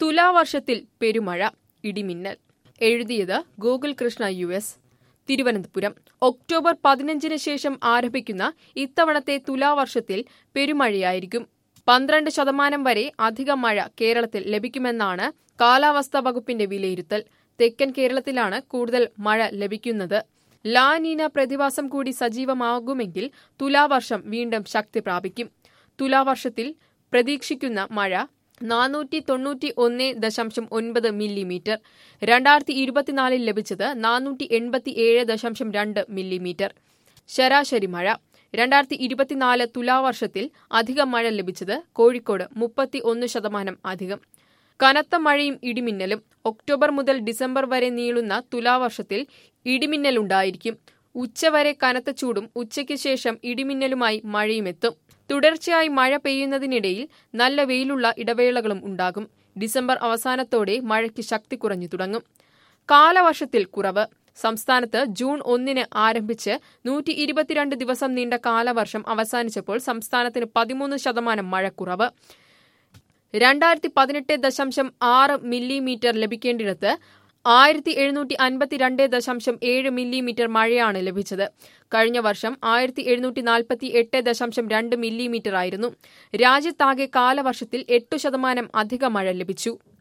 തുലാവർഷത്തിൽ പെരുമഴ ഇടിമിന്നൽ എഴുതിയത് ഗൂഗിൾ Krishna U S Thiruvananthapuram October പതിനഞ്ചിന് ശേഷം ആരംഭിക്കുന്ന ഇത്തവണത്തെ തുലാവർഷത്തിൽ പെരുമഴയായിരിക്കും പന്ത്രണ്ട് ശതമാനം വരെ അധിക മഴ കേരളത്തിൽ ലഭിക്കുമെന്നാണ് കാലാവസ്ഥാ വകുപ്പിന്റെ വിലയിരുത്തൽ തെക്കൻ കേരളത്തിലാണ് കൂടുതൽ മഴ ലഭിക്കുന്നത് ലാനീന പ്രതിഭാസം കൂടി സജീവമാകുമെങ്കിൽ തുലാവർഷം വീണ്ടും ശക്തി പ്രാപിക്കും തുലാവർഷത്തിൽ പ്രതീക്ഷിക്കുന്ന മഴ നാനൂറ്റി തൊണ്ണൂറ്റി ഒന്ന് ദശാംശം ഒൻപത് മില്ലിമീറ്റർ രണ്ടായിരത്തി ഇരുപത്തിനാലിൽ ലഭിച്ചത് നാനൂറ്റി എൺപത്തി ഏഴ് ദശാംശം രണ്ട് മില്ലിമീറ്റർ ശരാശരി മഴ രണ്ടായിരത്തി ഇരുപത്തിനാല് തുലാവർഷത്തിൽ അധികം മഴ ലഭിച്ചത് കോഴിക്കോട് മുപ്പത്തി ഒന്ന് ശതമാനം അധികം കനത്ത മഴയും ഇടിമിന്നലും ഒക്ടോബർ മുതൽ ഡിസംബർ വരെ നീളുന്ന തുലാവർഷത്തിൽ ഇടിമിന്നലുണ്ടായിരിക്കും ഉച്ചവരെ കനത്ത ചൂടും ഉച്ചയ്ക്ക് ശേഷം ഇടിമിന്നലുമായി മഴയുമെത്തും തുടർച്ചയായി മഴ പെയ്യുന്നതിനിടയിൽ നല്ല വെയിലുള്ള ഇടവേളകളും ഉണ്ടാകും ഡിസംബർ അവസാനത്തോടെ മഴയ്ക്ക് ശക്തി കുറഞ്ഞു തുടങ്ങും കാലവർഷത്തിൽ കുറവ് സംസ്ഥാനത്ത് ജൂൺ ഒന്നിന് ആരംഭിച്ച് നൂറ്റി ഇരുപത്തിരണ്ട് ദിവസം നീണ്ട കാലവർഷം അവസാനിച്ചപ്പോൾ സംസ്ഥാനത്തിന് പതിമൂന്ന് ശതമാനം മഴക്കുറവ് രണ്ടായിരത്തി പതിനെട്ട് ദശാംശം ആറ് മില്ലിമീറ്റർ ലഭിക്കേണ്ടിടത്ത് ആയിരത്തി എഴുന്നൂറ്റി അൻപത്തിരണ്ട് ദശാംശം ഏഴ് മില്ലിമീറ്റർ മഴയാണ് ലഭിച്ചത് കഴിഞ്ഞ വർഷം ആയിരത്തി എഴുന്നൂറ്റി നാൽപ്പത്തി എട്ട് ദശാംശം രണ്ട് മില്ലിമീറ്റർ ആയിരുന്നു രാജ്യത്താകെ കാലവർഷത്തിൽ എട്ടു ശതമാനം അധിക മഴ ലഭിച്ചു